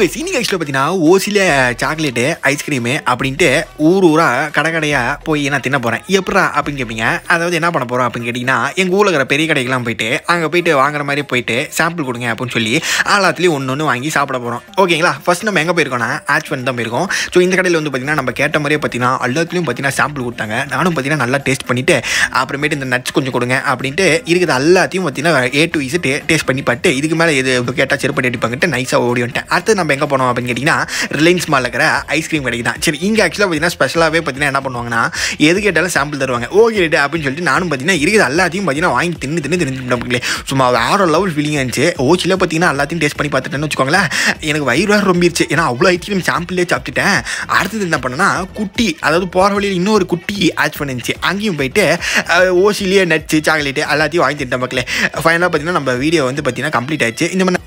guys இன்னைக்கு ஆக்சுவலாக பார்த்தீங்கன்னா ஓசில சாக்லேட்டு ஐஸ்கிரீமு அப்படின்ட்டு ஊர் ஊராக கடை கடையாக போய் நான் தின்ன போகிறேன் எப்படா அப்படின்னு கேட்பீங்க அதாவது என்ன பண்ண போகிறோம் அப்படின்னு கேட்டிங்கன்னா எங்கள் ஊரில் இருக்கிற பெரிய கடைக்கெல்லாம் போயிட்டு அங்கே போயிட்டு வாங்குற மாதிரி போயிட்டு சாம்பிள் கொடுங்க அப்படின்னு சொல்லி எல்லாத்துலேயும் ஒன்று ஒன்று வாங்கி சாப்பிட போகிறோம் ஓகேங்களா ஃபர்ஸ்ட் நம்ம எங்கே போயிருக்கோம்னா ஆச் பண்ணி தான் போயிருக்கோம் ஸோ இந்த கடையில் வந்து பார்த்தீங்கன்னா நம்ம கேட்ட மாதிரியே பார்த்தீங்கன்னா எல்லாத்துலேயும் பார்த்தீங்கன்னா சாம்பிள் கொடுத்தாங்க நானும் பார்த்தீங்கன்னா நல்லா டேஸ்ட் பண்ணிவிட்டு அப்புறமேட்டு இந்த நட்ஸ் கொஞ்சம் கொடுங்க அப்படின்ட்டு இருக்கிறது எல்லாத்தையும் பார்த்தீங்கன்னா ஏ டு இஸ் டே டேஸ்ட் பண்ணி பார்த்து இதுக்கு மேலே எது கேட்டால் செருப்படி அடிப்பாங்கட்டு நைஸாக ஓடி வந்துட்டேன் அடுத்து நம்ம எங்கே போனோம் அப்படின்னு கேட்டிங்கன்னா ரிலையன்ஸ் மாலில் இருக்கிற ஐஸ்கிரீம் கடைக்கு தான் சரி இங்கே ஆக்சுவலாக பார்த்தீங்கன்னா ஸ்பெஷலாகவே பார்த்தீங்கன்னா என்ன பண்ணுவாங்கன்னா எது கேட்டாலும் சாம்பிள் தருவாங்க ஓகே ரேட்டு அப்படின்னு சொல்லிட்டு நானும் பார்த்தீங்கன்னா இருக்கிறது எல்லாத்தையும் பார்த்தீங்கன்னா வாங்கி தின்னு தின்னு தெரிஞ்சு சும்மா வேற லெவல் ஃபீலிங் இருந்துச்சு ஓச்சியில் பார்த்தீங்கன்னா எல்லாத்தையும் டேஸ்ட் பண்ணி பார்த்துட்டேன்னு வச்சுக்கோங்களேன் எனக்கு வயிறு வேறு ரொம்பிருச்சு ஏன்னா அவ்வளோ ஐஸ்கிரீம் சாம்பிளே சாப்பிட்டுட்டேன் அடுத்தது என்ன பண்ணேன்னா குட்டி அதாவது போகிற வழியில் இன்னொரு குட்டி ஆச் பண்ணிருந்துச்சு அங்கேயும் போயிட்டு அஹ், ஓசிலேயே நட்ஸு சாக்லேட்டு எல்லாத்தையும் வாங்கி தின்ட்டேன் மக்களே ஃபைனலாக பார்த்தீங்கன்னா நம்ம வீடியோ வந்து பார்த்தீங்கன்னா கம்ப்ளீட் ஆயிடுச்சு இந்த மாதிரி